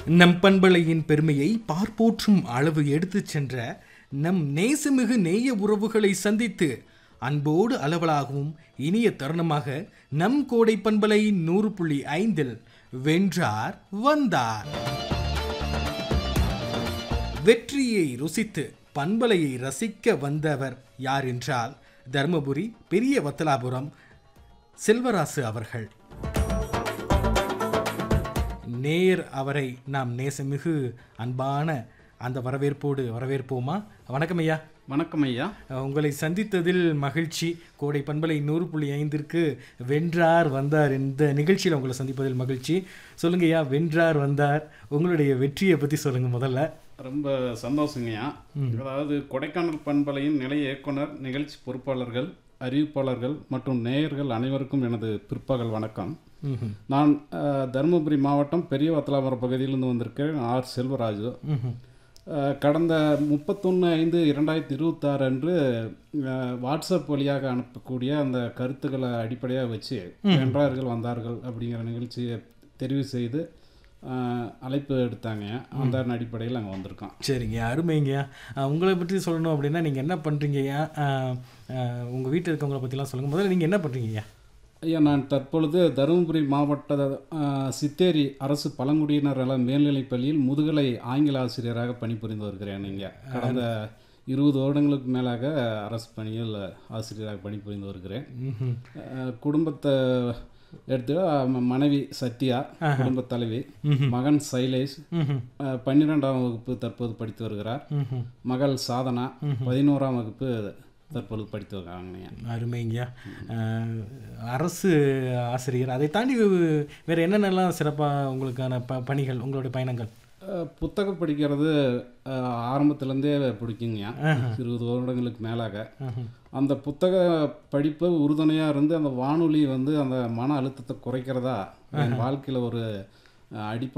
நம் பண்பலையின் பெருமையை பார்ப்போற்றும் அளவு எடுத்துச் சென்ற நம் நேசமிகு நேய உறவுகளை சந்தித்து அன்போடு அளவலாகவும் இனிய தருணமாக நம் கோடை பண்பலை நூறு புள்ளி ஐந்தில் வென்றார் வந்தார் வெற்றியை ருசித்து பண்பலையை ரசிக்க வந்தவர் யார் என்றால் தருமபுரி பெரிய வத்தலாபுரம் செல்வராசு அவர்கள் நேர் அவரை நாம் நேசமிகு அன்பான அந்த வரவேற்போடு வரவேற்போமா வணக்கம் ஐயா வணக்கம் ஐயா உங்களை சந்தித்ததில் மகிழ்ச்சி கோடை பண்பலை நூறு புள்ளி ஐந்திற்கு வென்றார் வந்தார் இந்த நிகழ்ச்சியில் உங்களை சந்திப்பதில் மகிழ்ச்சி சொல்லுங்க ஐயா வென்றார் வந்தார் உங்களுடைய வெற்றியை பற்றி சொல்லுங்க முதல்ல ரொம்ப சந்தோஷங்கய்யா அதாவது கொடைக்கானல் பண்பலையின் நிலைய இயக்குனர் நிகழ்ச்சி பொறுப்பாளர்கள் அறிவிப்பாளர்கள் மற்றும் நேயர்கள் அனைவருக்கும் எனது பிற்பகல் வணக்கம் ம்ஹும். நான் அஹ், தருமபுரி மாவட்டம் பெரிய வத்தலாபுரம் பகுதியிலிருந்து வந்திருக்கிறேன் ஆர் செல்வராஜு ம்ஹும். அஹ், கடந்த முப்பத்தொன்று ஐந்து இரண்டாயிரத்தி இருபத்தாறு அன்று அஹ், வாட்ஸ்அப் வழியாக அனுப்பக்கூடிய அந்த கருத்துக்களை அடிப்படையாக வச்சு வென்றார்கள் வந்தார்கள் அப்படிங்கிற நிகழ்ச்சியை தெரிவு செய்து அஹ், அழைப்பு எடுத்தாங்க அந்த அடிப்படையில் அங்கே வந்திருக்கோம் சரிங்க அருமைங்கய்யா அஹ், உங்களை பற்றி சொல்லணும் அப்படின்னா நீங்கள் என்ன பண்ணுறீங்கய்யா உங்கள் வீட்டில் இருக்கவங்கள பற்றிலாம் சொல்லுங்கள் முதல்ல நீங்கள் என்ன பண்ணுறீங்கய்யா ஐயா நான் தற்பொழுது தருமபுரி மாவட்ட அஹ், சித்தேரி அரசு பழங்குடியினர் நல மேல்நிலைப் பள்ளியில் முதுகலை ஆங்கில ஆசிரியராக பணிபுரிந்து வருகிறேன் இங்கே கடந்த இருபது வருடங்களுக்கு மேலாக அரசு பணியில் ஆசிரியராக பணிபுரிந்து வருகிறேன் ம்ஹும். அஹ், குடும்பத்தை எடுத்து ம- மனைவி சத்யா குடும்பத் தலைவி மகன் சைலேஷ் ம்ஹும். அஹ், பன்னிரெண்டாம் வகுப்பு தற்போது படித்து வருகிறார் ம்ஹும். மகள் சாதனா பதினோராம் வகுப்பு தற்பொழுது படித்து வருகிறாங்க அருமைங்கய்யா அஹ், அரசு ஆசிரியர் அதை தாண்டி வேறு என்னென்னலாம் சிறப்பாக உங்களுக்கான ப பணிகள் உங்களுடைய பயணங்கள் அஹ், புத்தகம் படிக்கிறது அஹ், ஆரம்பத்திலேருந்தே பிடிக்குங்கய்யா இருபது வருடங்களுக்கு மேலாக அந்த புத்தக படிப்பு உறுதுணையாக இருந்து அந்த வானொலி வந்து அந்த மன அழுத்தத்தை குறைக்கிறதா என் வாழ்க்கையில் ஒரு அஹ், அடிப்படை